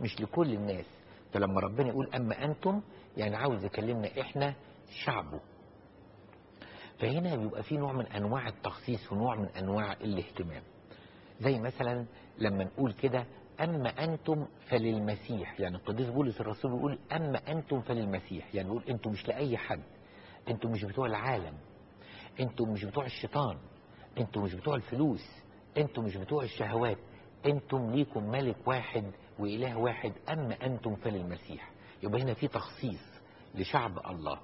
مش لكل الناس فلما ربنا يقول أما أنتم يعني عاوز يكلمنا إحنا شعبه فهنا بيبقى في نوع من أنواع التخصيص ونوع من أنواع الاهتمام زي مثلا لما نقول كده أما أنتم فللمسيح يعني القديس بولس الرسول يقول أما أنتم فللمسيح يعني يقول أنتم مش لأي حد أنتم مش بتوع العالم أنتم مش بتوع الشيطان أنتم مش بتوع الفلوس أنتم مش بتوع الشهوات أنتم ليكم ملك واحد وإله واحد أما أنتم فللمسيح يبقى هنا في تخصيص لشعب الله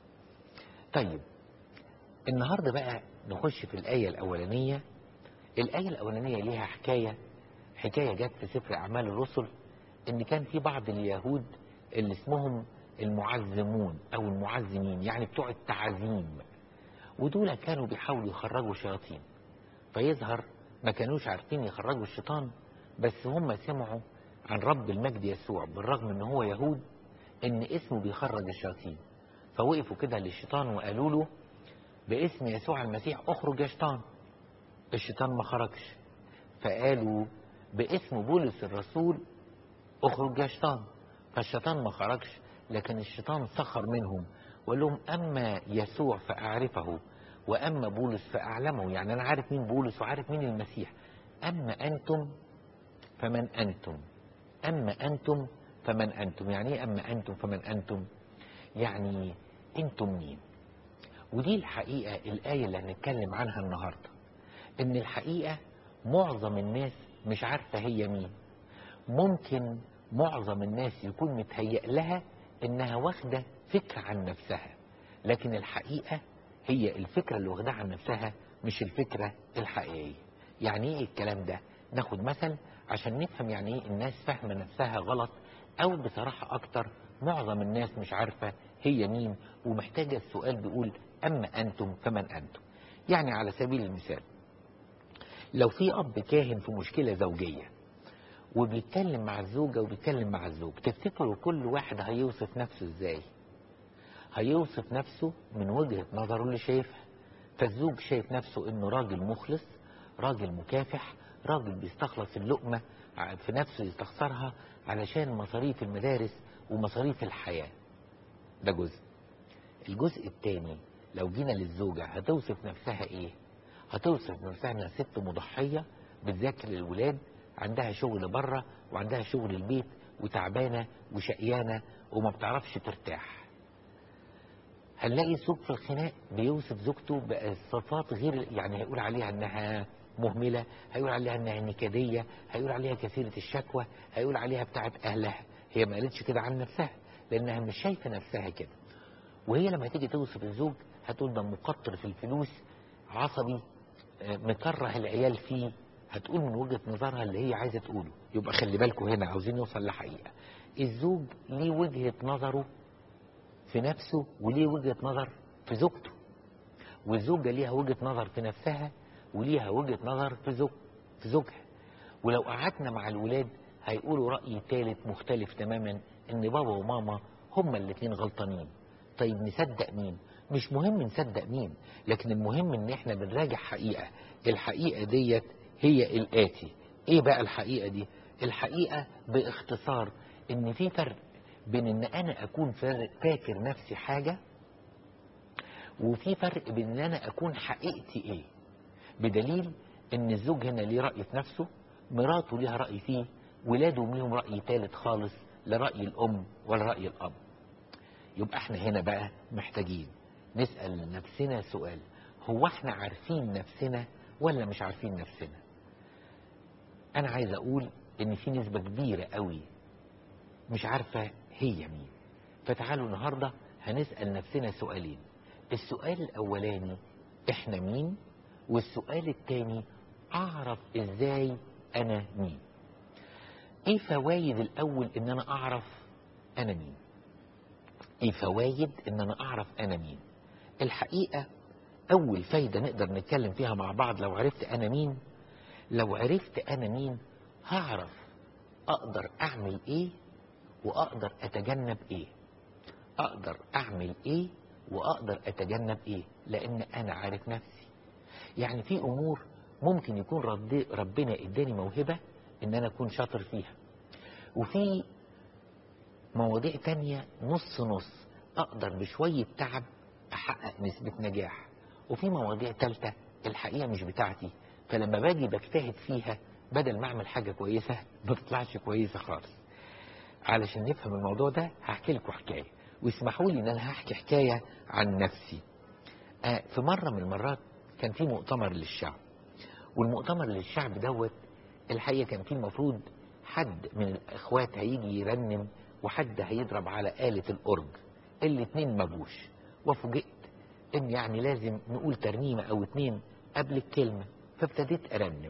طيب النهاردة بقى نخش في الآية الأولانية الآية الأولانية ليها حكاية حكاية جت في سفر أعمال الرسل إن كان في بعض اليهود اللي اسمهم المعزمون أو المعزمين يعني بتوع التعزيم ودول كانوا بيحاولوا يخرجوا شياطين فيظهر ما كانوش عارفين يخرجوا الشيطان بس هم سمعوا عن رب المجد يسوع بالرغم ان هو يهود ان اسمه بيخرج الشياطين فوقفوا كده للشيطان وقالوا له باسم يسوع المسيح اخرج يا شيطان الشيطان ما خرجش فقالوا باسم بولس الرسول اخرج يا شيطان فالشيطان ما خرجش لكن الشيطان سخر منهم وقال لهم اما يسوع فاعرفه واما بولس فاعلمه يعني انا عارف مين بولس وعارف مين المسيح اما انتم فمن انتم اما انتم فمن انتم يعني ايه اما انتم فمن انتم يعني انتم مين ودي الحقيقه الايه اللي هنتكلم عنها النهارده ان الحقيقه معظم الناس مش عارفه هي مين ممكن معظم الناس يكون متهيأ لها انها واخده فكره عن نفسها لكن الحقيقه هي الفكره اللي واخداها عن نفسها مش الفكره الحقيقيه يعني ايه الكلام ده ناخد مثل عشان نفهم يعني ايه الناس فاهمه نفسها غلط او بصراحه اكتر معظم الناس مش عارفه هي مين ومحتاجه السؤال بيقول اما انتم فمن انتم يعني على سبيل المثال لو في اب كاهن في مشكله زوجيه وبيتكلم مع الزوجه وبيتكلم مع الزوج تفتكروا كل واحد هيوصف نفسه ازاي هيوصف نفسه من وجهه نظره اللي شايفها فالزوج شايف نفسه انه راجل مخلص راجل مكافح راجل بيستخلص اللقمه في نفسه يستخسرها علشان مصاريف المدارس ومصاريف الحياه ده جزء الجزء الثاني لو جينا للزوجه هتوصف نفسها ايه هتوصف نفسها انها ست مضحيه بتذاكر للولاد عندها شغل بره وعندها شغل البيت وتعبانه وشقيانه وما بتعرفش ترتاح هنلاقي زوج في الخناق بيوصف زوجته بصفات غير يعني هيقول عليها انها مهمله هيقول عليها انها نكديه هيقول عليها كثيره الشكوى هيقول عليها بتاعت اهلها هي ما قالتش كده عن نفسها لانها مش شايفه نفسها كده وهي لما تيجي توصف الزوج هتقول ده مقطر في الفلوس عصبي مكره العيال فيه هتقول من وجهة نظرها اللي هي عايزة تقوله يبقى خلي بالكم هنا عاوزين نوصل لحقيقة الزوج ليه وجهة نظره في نفسه وليه وجهة نظر في زوجته والزوجة ليها وجهة نظر في نفسها وليها وجهة نظر في زوج في زوجها ولو قعدنا مع الولاد هيقولوا رأي ثالث مختلف تماما ان بابا وماما هما الاتنين غلطانين طيب نصدق مين مش مهم نصدق مين لكن المهم ان احنا بنراجع حقيقة الحقيقة ديت هي الآتي ايه بقى الحقيقة دي الحقيقة باختصار ان في فرق بين ان انا اكون فاكر نفسي حاجة وفي فرق بين ان انا اكون حقيقتي ايه بدليل ان الزوج هنا ليه رأي في نفسه مراته ليها رأي فيه ولاده ليهم رأي ثالث خالص لا رأي الام ولا رأي الاب يبقى احنا هنا بقى محتاجين نسأل نفسنا سؤال هو احنا عارفين نفسنا ولا مش عارفين نفسنا انا عايز اقول ان في نسبة كبيرة قوي مش عارفة هي مين فتعالوا النهاردة هنسأل نفسنا سؤالين السؤال الاولاني احنا مين والسؤال الثاني اعرف ازاي انا مين ايه فوايد الاول ان انا اعرف انا مين ايه فوايد ان انا اعرف انا مين الحقيقة اول فايدة نقدر نتكلم فيها مع بعض لو عرفت انا مين لو عرفت انا مين هعرف اقدر اعمل ايه واقدر اتجنب ايه اقدر اعمل ايه واقدر اتجنب ايه لان انا عارف نفسي يعني في امور ممكن يكون ربنا اداني موهبة ان انا اكون شاطر فيها وفي مواضيع تانية نص نص اقدر بشوية تعب احقق نسبة نجاح وفي مواضيع تالتة الحقيقة مش بتاعتي فلما باجي بجتهد فيها بدل ما اعمل حاجة كويسة ما بتطلعش كويسة خالص علشان نفهم الموضوع ده هحكي لكم حكاية واسمحوا لي ان انا هحكي حكاية عن نفسي آه في مرة من المرات كان في مؤتمر للشعب والمؤتمر للشعب دوت الحقيقة كان فيه المفروض حد من الاخوات هيجي يرنم وحد هيضرب على آلة الأورج الاتنين مجوش وفوجئت ان يعني لازم نقول ترنيمة او اتنين قبل الكلمة فابتديت ارنم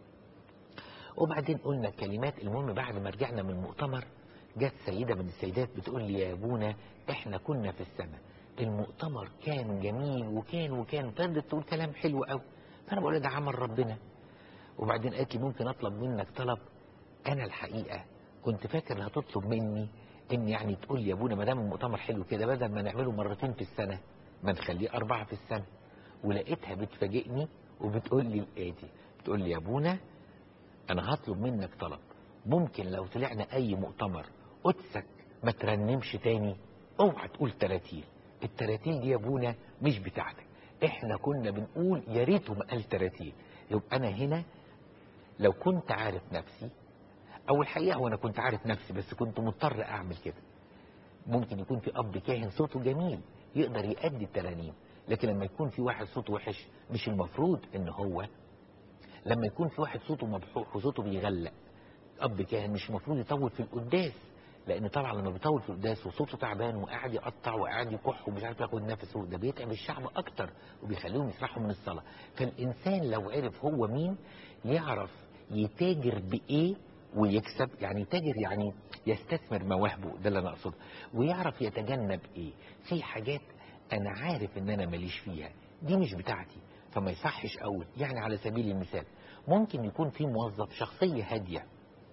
وبعدين قلنا كلمات المهم بعد ما رجعنا من المؤتمر جت سيدة من السيدات بتقول لي يا ابونا احنا كنا في السماء المؤتمر كان جميل وكان وكان ابتدت تقول كلام حلو قوي فانا بقول ده عمل ربنا وبعدين قالت لي ممكن اطلب منك طلب انا الحقيقة كنت فاكر هتطلب مني ان يعني تقول لي يا ابونا ما دام المؤتمر حلو كده بدل ما نعمله مرتين في السنة ما نخليه اربعة في السنة ولقيتها بتفاجئني وبتقول لي الاتي بتقول لي يا ابونا انا هطلب منك طلب ممكن لو طلعنا اي مؤتمر قدسك ما ترنمش تاني اوعى تقول تراتيل التراتيل دي يا ابونا مش بتاعتك احنا كنا بنقول يا ريته ما قال تراتيل يبقى انا هنا لو كنت عارف نفسي او الحقيقه هو انا كنت عارف نفسي بس كنت مضطر اعمل كده ممكن يكون في اب كاهن صوته جميل يقدر يأدي الترانيم لكن لما يكون في واحد صوته وحش مش المفروض ان هو لما يكون في واحد صوته مبحوح وصوته بيغلق اب كاهن مش المفروض يطول في القداس لان طبعا لما بيطول في القداس وصوته تعبان وقاعد يقطع وقاعد يكح ومش عارف ياخد نفسه ده بيتعب الشعب اكتر وبيخليهم يسرحوا من الصلاه فالانسان لو عرف هو مين يعرف يتاجر بايه ويكسب يعني تاجر يعني يستثمر مواهبه ده اللي انا اقصده ويعرف يتجنب ايه في حاجات انا عارف ان انا ماليش فيها دي مش بتاعتي فما يصحش اقول يعني على سبيل المثال ممكن يكون في موظف شخصية هادية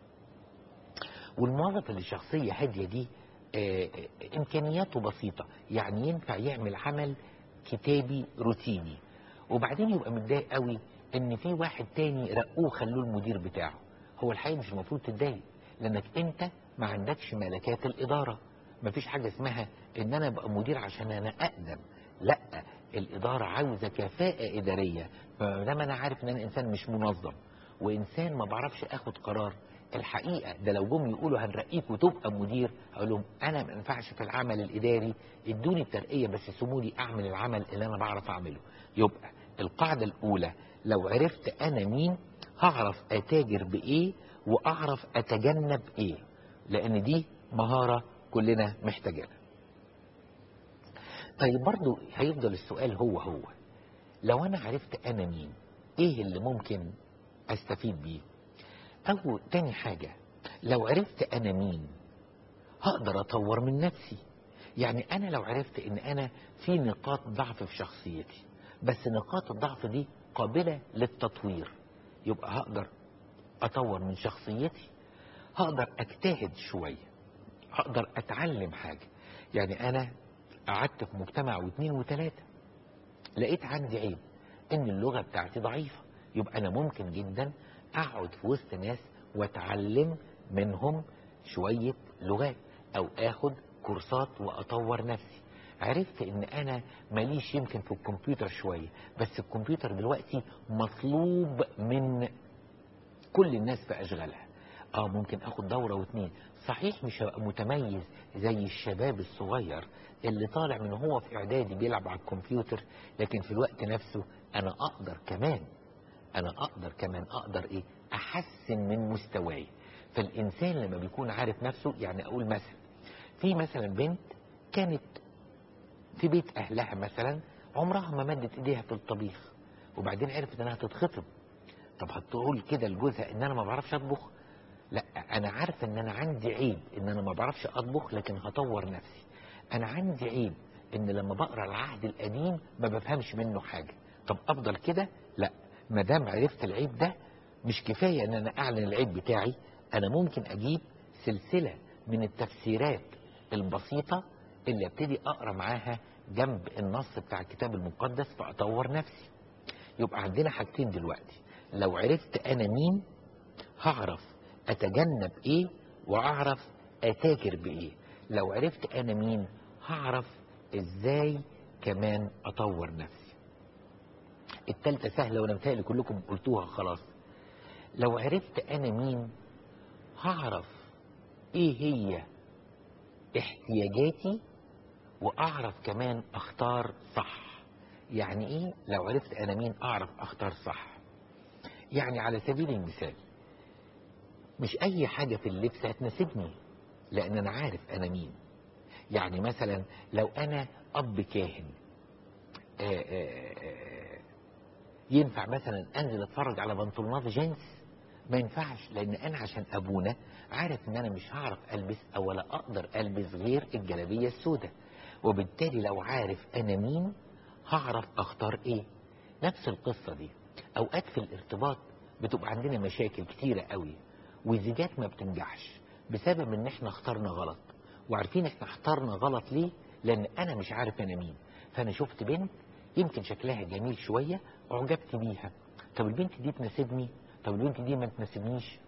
والموظف اللي شخصية هادية دي آه، امكانياته بسيطة يعني ينفع يعمل عمل كتابي روتيني وبعدين يبقى متضايق قوي ان في واحد تاني رقوه خلوه المدير بتاعه هو الحقيقة مش المفروض تتضايق لانك انت ما عندكش ملكات الادارة مفيش حاجة اسمها ان انا ابقى مدير عشان انا اقدم لا الادارة عاوزة كفاءة ادارية فلما انا عارف ان انا انسان مش منظم وانسان ما بعرفش اخد قرار الحقيقة ده لو جم يقولوا هنرقيك وتبقى مدير اقول لهم انا ما ينفعش في العمل الاداري ادوني الترقية بس سمولي اعمل العمل اللي انا بعرف اعمله يبقى القاعدة الاولى لو عرفت انا مين هعرف اتاجر بايه واعرف اتجنب ايه لان دي مهارة كلنا محتاجينها طيب برضو هيفضل السؤال هو هو لو انا عرفت انا مين ايه اللي ممكن استفيد بيه او تاني حاجة لو عرفت انا مين هقدر اطور من نفسي يعني انا لو عرفت ان انا في نقاط ضعف في شخصيتي بس نقاط الضعف دي قابلة للتطوير يبقى هقدر اطور من شخصيتي هقدر اجتهد شوية هقدر اتعلم حاجة يعني انا قعدت في مجتمع واثنين وثلاثة لقيت عندي عيب ان اللغة بتاعتي ضعيفة يبقى انا ممكن جدا اقعد في وسط ناس واتعلم منهم شوية لغات او اخد كورسات واطور نفسي عرفت ان انا ماليش يمكن في الكمبيوتر شوية بس الكمبيوتر دلوقتي مطلوب من كل الناس في اشغالها اه ممكن اخد دورة واتنين صحيح مش هبقى متميز زي الشباب الصغير اللي طالع من هو في اعدادي بيلعب على الكمبيوتر لكن في الوقت نفسه انا اقدر كمان انا اقدر كمان اقدر ايه احسن من مستواي فالانسان لما بيكون عارف نفسه يعني اقول مثلا في مثلا بنت كانت في بيت اهلها مثلا عمرها ما مدت ايديها في الطبيخ وبعدين عرفت انها تتخطب طب هتقول كده لجوزها ان انا ما بعرفش اطبخ لا انا عارفه ان انا عندي عيب ان انا ما بعرفش اطبخ لكن هطور نفسي انا عندي عيب ان لما بقرا العهد القديم ما بفهمش منه حاجه طب افضل كده لا ما دام عرفت العيب ده مش كفايه ان انا اعلن العيب بتاعي انا ممكن اجيب سلسله من التفسيرات البسيطه اللي ابتدي اقرا معاها جنب النص بتاع الكتاب المقدس فاطور نفسي يبقى عندنا حاجتين دلوقتي لو عرفت انا مين هعرف اتجنب ايه واعرف اتاجر بايه لو عرفت انا مين هعرف ازاي كمان اطور نفسي التالتة سهلة وانا متهيألي كلكم قلتوها خلاص لو عرفت انا مين هعرف ايه هي احتياجاتي واعرف كمان اختار صح يعني ايه لو عرفت انا مين اعرف اختار صح يعني على سبيل المثال مش اي حاجة في اللبس هتناسبني لان انا عارف انا مين يعني مثلا لو انا اب كاهن آآ آآ ينفع مثلا انزل اتفرج على بنطلونات جينز ما ينفعش لان انا عشان ابونا عارف ان انا مش هعرف البس او ولا اقدر البس غير الجلابيه السوداء وبالتالي لو عارف انا مين هعرف اختار ايه نفس القصه دي اوقات في الارتباط بتبقى عندنا مشاكل كتيره قوي وزيجات ما بتنجحش بسبب ان احنا اخترنا غلط وعارفين احنا اخترنا غلط ليه لان انا مش عارف انا مين فانا شفت بنت يمكن شكلها جميل شويه اعجبت بيها طب البنت دي تناسبني طب البنت دي ما تناسبنيش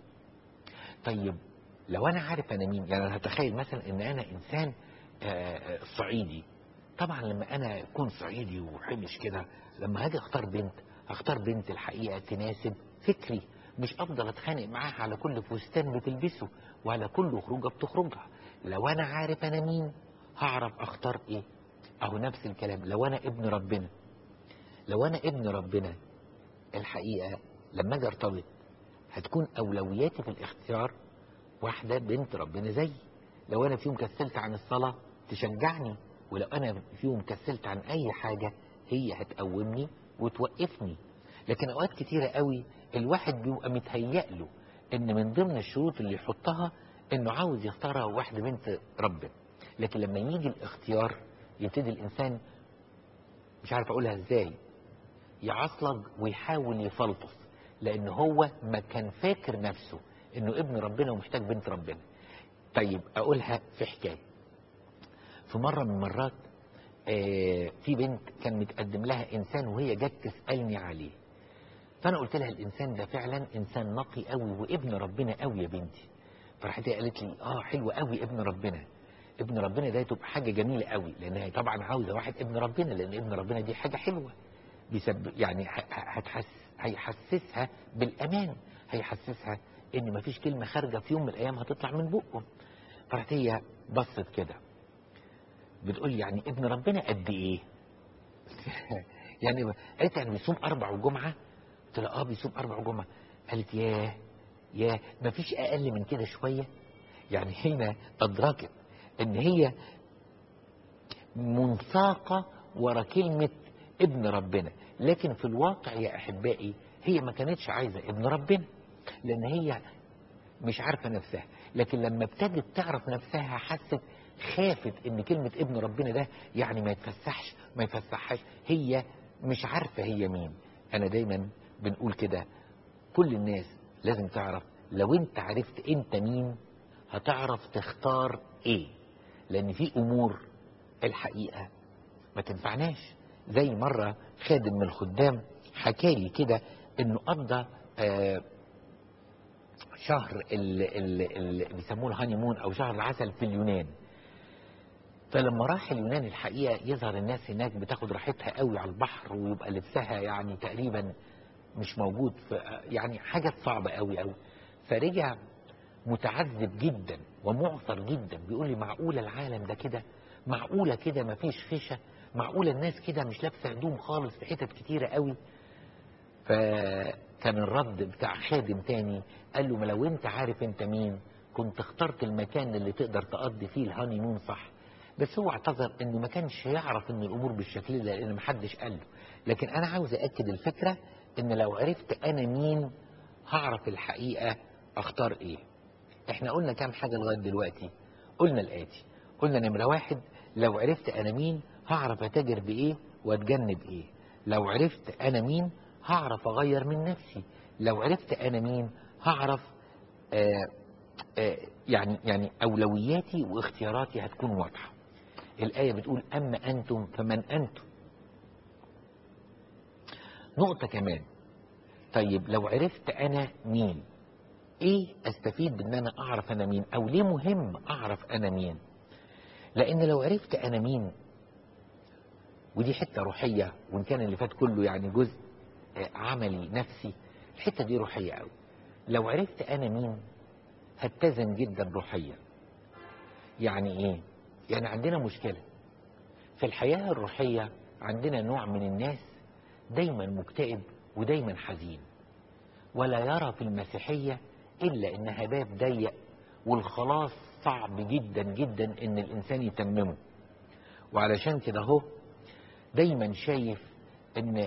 طيب لو انا عارف انا مين يعني انا هتخيل مثلا ان انا انسان آه، آه، صعيدي طبعا لما انا اكون صعيدي وحمش كده لما هاجي اختار بنت هختار بنت الحقيقه تناسب فكري مش افضل اتخانق معاها على كل فستان بتلبسه وعلى كل خروجه بتخرجها لو انا عارف انا مين هعرف اختار ايه اهو نفس الكلام لو انا ابن ربنا لو انا ابن ربنا الحقيقه لما اجي ارتبط هتكون اولوياتي في الاختيار واحده بنت ربنا زيي لو انا في يوم كسلت عن الصلاه تشجعني ولو انا في يوم كسلت عن اي حاجه هي هتقومني وتوقفني لكن اوقات كتيره قوي الواحد بيبقى متهيأ له ان من ضمن الشروط اللي يحطها انه عاوز يختارها واحده بنت ربنا لكن لما يجي الاختيار يبتدي الانسان مش عارف اقولها ازاي يعصلج ويحاول يفلطس لان هو ما كان فاكر نفسه انه ابن ربنا ومحتاج بنت ربنا طيب اقولها في حكايه في مره من المرات آه، في بنت كان متقدم لها انسان وهي جت تسالني عليه فانا قلت لها الانسان ده فعلا انسان نقي قوي وابن ربنا قوي يا بنتي فراحت هي قالت لي اه حلو قوي ابن ربنا ابن ربنا ده تبقى حاجه جميله قوي لان هي طبعا عاوزه واحد ابن ربنا لان ابن ربنا دي حاجه حلوه بيسب يعني ه- ه- هتحس هيحسسها بالامان هيحسسها ان مفيش كلمه خارجه في يوم من الايام هتطلع من بقه فراحت هي بصت كده بتقول يعني ابن ربنا قد ايه يعني قالت يعني بيصوم اربع وجمعه قلت لها اه بيصوم اربع وجمعه قالت ياه ياه مفيش اقل من كده شويه يعني هنا ادركت ان هي منساقه ورا كلمه ابن ربنا لكن في الواقع يا احبائي هي ما كانتش عايزه ابن ربنا لان هي مش عارفه نفسها لكن لما ابتدت تعرف نفسها حست خافت ان كلمه ابن ربنا ده يعني ما يتفسحش ما يفسحهاش هي مش عارفه هي مين انا دايما بنقول كده كل الناس لازم تعرف لو انت عرفت انت مين هتعرف تختار ايه لان في امور الحقيقه ما تنفعناش زي مره خادم من الخدام حكالي كده انه قضى آه شهر اللي بيسموه الهاني مون او شهر العسل في اليونان فلما راح اليونان الحقيقه يظهر الناس هناك بتاخد راحتها قوي على البحر ويبقى لبسها يعني تقريبا مش موجود في يعني حاجه صعبه قوي قوي فرجع متعذب جدا ومعثر جدا بيقول لي معقوله العالم ده كده معقوله كده مفيش خشه معقوله الناس كده مش لابسه هدوم خالص في حتت كتيره قوي فكان الرد بتاع خادم تاني قال له ما لو انت عارف انت مين كنت اخترت المكان اللي تقدر تقضي فيه الهاني مون صح بس هو اعتذر انه ما كانش يعرف ان الامور بالشكل ده لان ما حدش قال له لكن انا عاوز اكد الفكره ان لو عرفت انا مين هعرف الحقيقه اختار ايه احنا قلنا كام حاجه لغايه دلوقتي قلنا الاتي قلنا نمره واحد لو عرفت انا مين هعرف اتاجر بايه واتجنب ايه لو عرفت انا مين هعرف اغير من نفسي لو عرفت انا مين هعرف آآ آآ يعني يعني اولوياتي واختياراتي هتكون واضحه الايه بتقول اما انتم فمن انتم نقطه كمان طيب لو عرفت انا مين ايه استفيد بان انا اعرف انا مين او ليه مهم اعرف انا مين لان لو عرفت انا مين ودي حته روحيه وان كان اللي فات كله يعني جزء آه، عملي نفسي الحته دي روحيه قوي لو عرفت انا مين هتزن جدا روحيا يعني ايه يعني عندنا مشكله في الحياه الروحيه عندنا نوع من الناس دايما مكتئب ودايما حزين ولا يرى في المسيحيه الا انها باب ضيق والخلاص صعب جدا جدا ان الانسان يتممه وعلشان كده اهو دايما شايف ان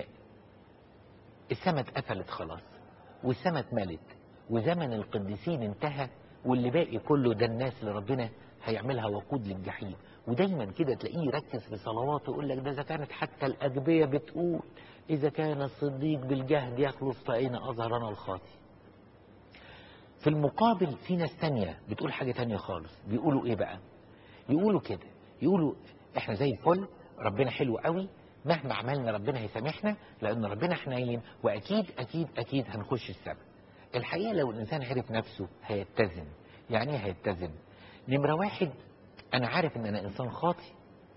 السما اتقفلت خلاص والسما اتملت وزمن القديسين انتهى واللي باقي كله ده الناس اللي ربنا هيعملها وقود للجحيم ودايما كده تلاقيه يركز في صلواته يقول لك ده اذا كانت حتى الاجبيه بتقول اذا كان الصديق بالجهد يخلص فاين اظهرنا الخاطي في المقابل في ناس تانية بتقول حاجة تانية خالص بيقولوا ايه بقى يقولوا كده يقولوا احنا زي الفل ربنا حلو قوي مهما عملنا ربنا هيسامحنا لان ربنا حنين واكيد اكيد اكيد هنخش السبت الحقيقة لو الانسان عرف نفسه هيتزن يعني ايه هيتزن نمرة واحد انا عارف ان انا انسان خاطي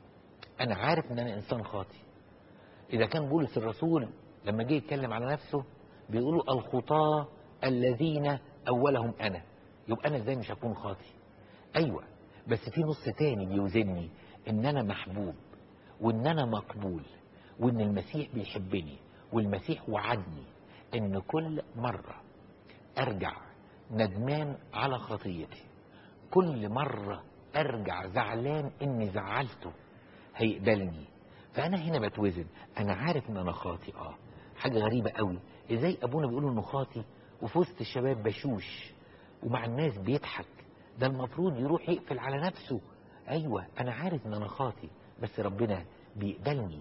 انا عارف ان انا انسان خاطي اذا كان بولس الرسول لما جه يتكلم على نفسه بيقولوا الخطاة الذين اولهم انا يبقى انا ازاي مش هكون خاطي ايوه بس في نص تاني بيوزني ان انا محبوب وان انا مقبول وان المسيح بيحبني والمسيح وعدني ان كل مرة ارجع ندمان على خطيتي كل مرة ارجع زعلان اني زعلته هيقبلني فانا هنا بتوزن انا عارف ان انا خاطي اه حاجة غريبة قوي ازاي ابونا بيقول انه خاطي وفي وسط الشباب بشوش ومع الناس بيضحك ده المفروض يروح يقفل على نفسه ايوه انا عارف ان انا خاطي بس ربنا بيقبلني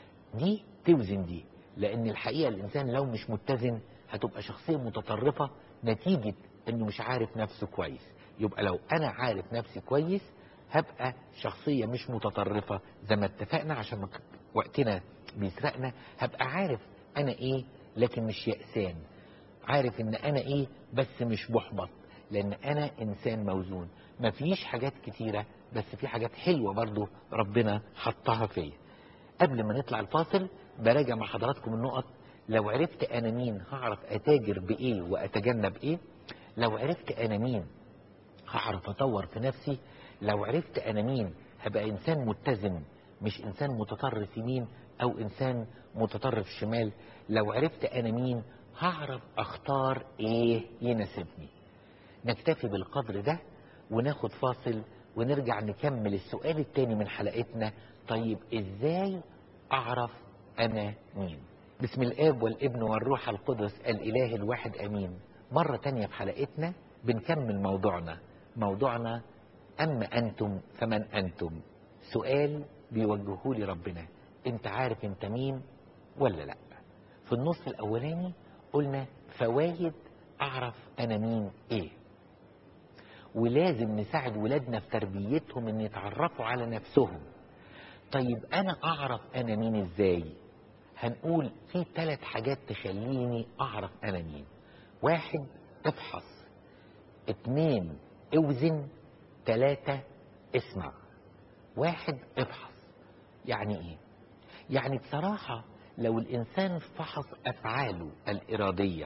دي توزن دي لان الحقيقه الانسان لو مش متزن هتبقى شخصيه متطرفه نتيجه انه مش عارف نفسه كويس يبقى لو انا عارف نفسي كويس هبقى شخصيه مش متطرفه زي ما اتفقنا عشان ما ك- وقتنا بيسرقنا هبقى عارف انا ايه لكن مش يأسان عارف ان انا ايه بس مش محبط لان انا انسان موزون مفيش حاجات كتيرة بس في حاجات حلوة برضو ربنا حطها فيا قبل ما نطلع الفاصل براجع مع حضراتكم النقط لو عرفت انا مين هعرف اتاجر بايه واتجنب ايه لو عرفت انا مين هعرف اطور في نفسي لو عرفت انا مين هبقى انسان متزن مش انسان متطرف يمين او انسان متطرف شمال لو عرفت انا مين هعرف اختار ايه يناسبني نكتفي بالقدر ده وناخد فاصل ونرجع نكمل السؤال التاني من حلقتنا طيب ازاي اعرف انا مين بسم الاب والابن والروح القدس الاله الواحد امين مرة تانية في حلقتنا بنكمل موضوعنا موضوعنا اما انتم فمن انتم سؤال بيوجهه لي ربنا انت عارف انت مين ولا لا في النص الاولاني قلنا فوايد اعرف انا مين ايه ولازم نساعد ولادنا في تربيتهم ان يتعرفوا على نفسهم طيب انا اعرف انا مين ازاي هنقول في ثلاث حاجات تخليني اعرف انا مين واحد افحص اتنين اوزن تلاتة اسمع واحد افحص يعني ايه يعني بصراحة لو الانسان فحص افعاله الارادية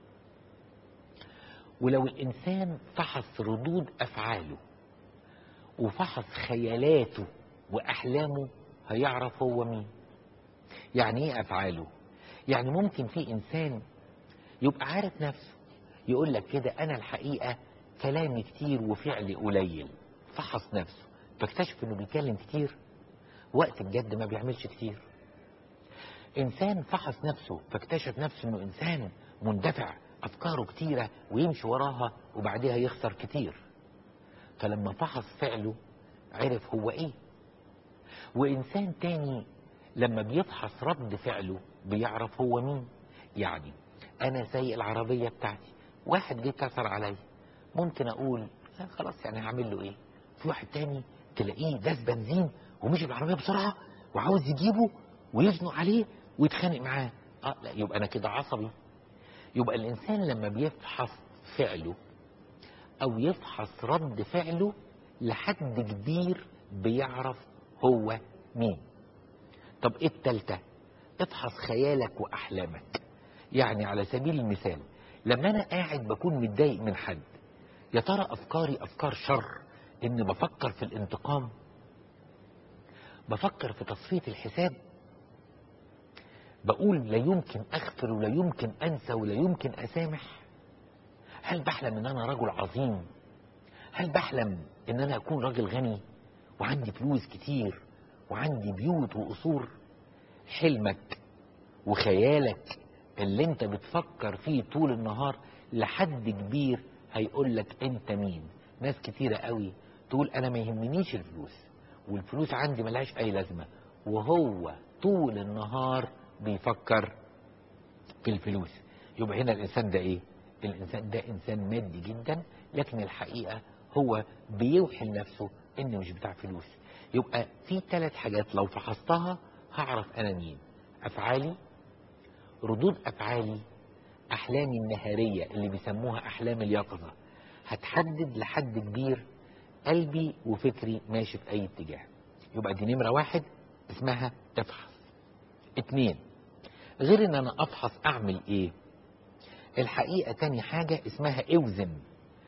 ولو الانسان فحص ردود افعاله وفحص خيالاته واحلامه هيعرف هو مين يعني ايه افعاله يعني ممكن في انسان يبقى عارف نفسه يقول لك كده انا الحقيقه كلامي كتير وفعلي قليل فحص نفسه فاكتشف انه بيتكلم كتير وقت الجد ما بيعملش كتير انسان فحص نفسه فاكتشف نفسه انه انسان مندفع افكاره كتيره ويمشي وراها وبعدها يخسر كتير فلما فحص فعله عرف هو ايه وانسان تاني لما بيفحص رد فعله بيعرف هو مين يعني انا سايق العربيه بتاعتي واحد جه كسر عليا ممكن اقول لا خلاص يعني هعمل له ايه في واحد تاني تلاقيه داس بنزين ومشي بالعربيه بسرعه وعاوز يجيبه ويزنق عليه ويتخانق معاه اه لا يبقى انا كده عصبي يبقى الانسان لما بيفحص فعله او يفحص رد فعله لحد كبير بيعرف هو مين طب ايه التالتة افحص خيالك واحلامك يعني على سبيل المثال لما انا قاعد بكون متضايق من حد يا ترى افكاري افكار شر ان بفكر في الانتقام بفكر في تصفية الحساب بقول لا يمكن اغفر ولا يمكن انسى ولا يمكن اسامح هل بحلم ان انا رجل عظيم هل بحلم ان انا اكون راجل غني وعندي فلوس كتير وعندي بيوت وقصور حلمك وخيالك اللي انت بتفكر فيه طول النهار لحد كبير هيقول لك انت مين ناس كتيرة قوي تقول انا ما يهمنيش الفلوس والفلوس عندي ملهاش اي لازمة وهو طول النهار بيفكر في الفلوس يبقى هنا الانسان ده ايه الانسان ده انسان مادي جدا لكن الحقيقة هو بيوحي لنفسه انه مش بتاع فلوس يبقى في ثلاث حاجات لو فحصتها هعرف انا مين افعالي ردود افعالي احلامي النهارية اللي بيسموها احلام اليقظة هتحدد لحد كبير قلبي وفكري ماشي في اي اتجاه يبقى دي نمرة واحد اسمها افحص اتنين غير ان انا افحص اعمل ايه الحقيقة تاني حاجة اسمها اوزن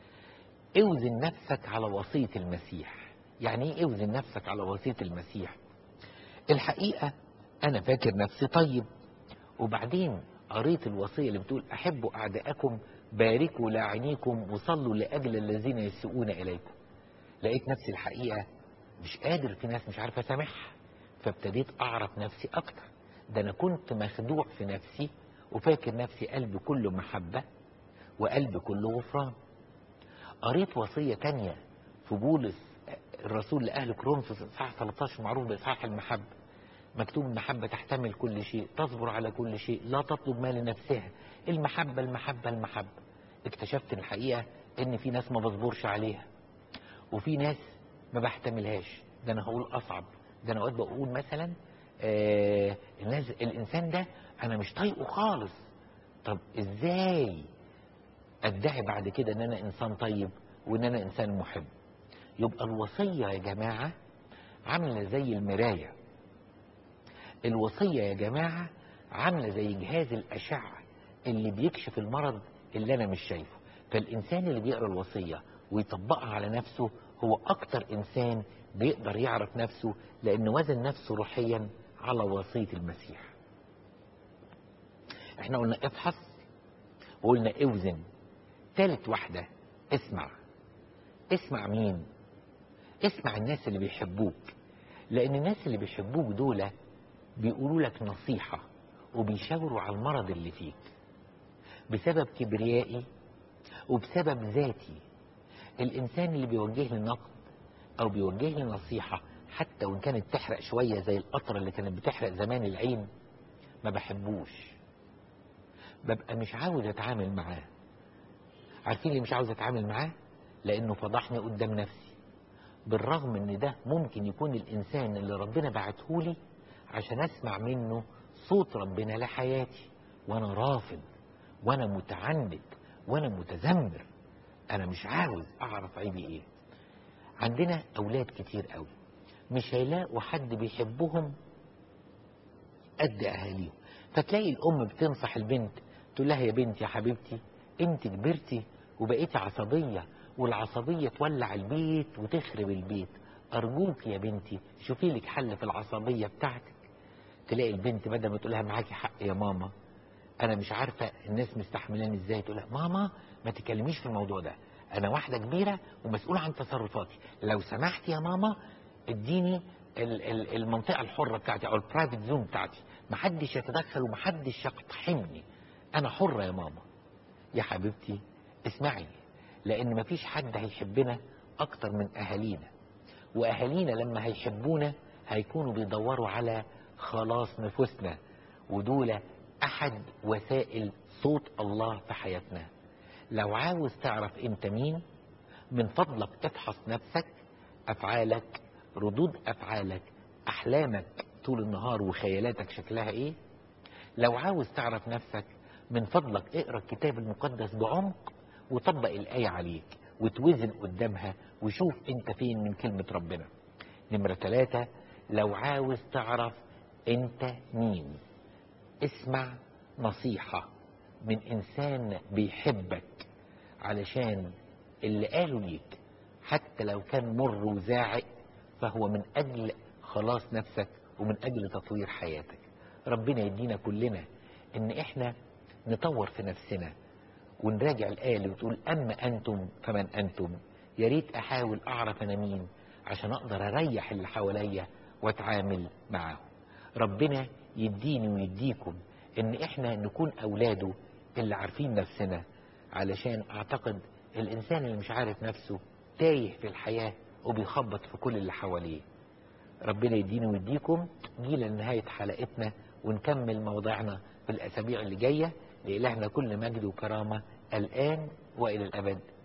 اوزن نفسك على وصية المسيح يعني ايه اوزن نفسك على وصية المسيح الحقيقة انا فاكر نفسي طيب وبعدين قريت الوصية اللي بتقول احبوا اعداءكم باركوا لاعنيكم وصلوا لاجل الذين يسيئون اليكم لقيت نفسي الحقيقة مش قادر في ناس مش عارفة اسامحها فابتديت اعرف نفسي اكتر ده انا كنت مخدوع في نفسي وفاكر نفسي قلب كله محبة وقلب كله غفران قريت وصية تانية في بولس الرسول لأهل كورنثوس إصحاح 13 معروف بإصحاح المحبة مكتوب المحبة تحتمل كل شيء تصبر على كل شيء لا تطلب ما لنفسها المحبة المحبة المحبة اكتشفت الحقيقة ان في ناس ما بصبرش عليها وفي ناس ما بحتملهاش ده انا هقول اصعب ده انا اوقات بقول مثلا آه الناس الانسان ده انا مش طايقه خالص طب ازاي ادعي بعد كده ان انا انسان طيب وان انا انسان محب يبقى الوصية يا جماعة عاملة زي المراية الوصية يا جماعة عاملة زي جهاز الأشعة اللي بيكشف المرض اللي أنا مش شايفه فالإنسان اللي بيقرأ الوصية ويطبقها على نفسه هو أكتر إنسان بيقدر يعرف نفسه لأنه وزن نفسه روحيا على وصية المسيح احنا قلنا افحص وقلنا اوزن ثالث واحدة اسمع اسمع مين اسمع الناس اللي بيحبوك لان الناس اللي بيحبوك دول بيقولوا لك نصيحة وبيشاوروا على المرض اللي فيك بسبب كبريائي وبسبب ذاتي الانسان اللي بيوجه لي نقد او بيوجه لي نصيحة حتى وان كانت تحرق شوية زي القطرة اللي كانت بتحرق زمان العين ما بحبوش ببقى مش عاوز اتعامل معاه عارفين ليه مش عاوز اتعامل معاه لانه فضحني قدام نفسي بالرغم ان ده ممكن يكون الانسان اللي ربنا بعتهولي عشان اسمع منه صوت ربنا لحياتي وانا رافض وانا متعند وانا متذمر انا مش عاوز اعرف عيبي ايه عندنا اولاد كتير قوي مش هيلاقوا حد بيحبهم قد اهاليهم فتلاقي الام بتنصح البنت تقول لها يا بنتي يا حبيبتي انت كبرتي وبقيتي عصبية والعصبية تولع البيت وتخرب البيت أرجوك يا بنتي شوفي لك حل في العصبية بتاعتك تلاقي البنت بدل ما تقولها معاكي حق يا ماما أنا مش عارفة الناس مستحملاني إزاي تقولها ماما ما تكلميش في الموضوع ده أنا واحدة كبيرة ومسؤولة عن تصرفاتي لو سمحت يا ماما اديني المنطقة الحرة بتاعتي أو البرايفت زون بتاعتي محدش يتدخل ومحدش يقتحمني أنا حرة يا ماما يا حبيبتي اسمعي لان مفيش حد هيحبنا اكتر من اهالينا واهالينا لما هيحبونا هيكونوا بيدوروا على خلاص نفوسنا ودول احد وسائل صوت الله في حياتنا لو عاوز تعرف انت مين من فضلك افحص نفسك افعالك ردود افعالك احلامك طول النهار وخيالاتك شكلها ايه لو عاوز تعرف نفسك من فضلك اقرا الكتاب المقدس بعمق وطبق الآية عليك وتوزن قدامها وشوف انت فين من كلمة ربنا نمرة ثلاثة لو عاوز تعرف انت مين اسمع نصيحة من انسان بيحبك علشان اللي قاله ليك حتى لو كان مر وزاعق فهو من اجل خلاص نفسك ومن اجل تطوير حياتك ربنا يدينا كلنا ان احنا نطور في نفسنا ونراجع الآية اللي بتقول أما أنتم فمن أنتم يا ريت أحاول أعرف أنا مين عشان أقدر أريح اللي حواليا وأتعامل معاهم ربنا يديني ويديكم إن إحنا نكون أولاده اللي عارفين نفسنا علشان أعتقد الإنسان اللي مش عارف نفسه تايه في الحياة وبيخبط في كل اللي حواليه ربنا يديني ويديكم جينا لنهاية حلقتنا ونكمل موضوعنا في الأسابيع اللي جاية لإلهنا كل مجد وكرامة الآن وإلى الأبد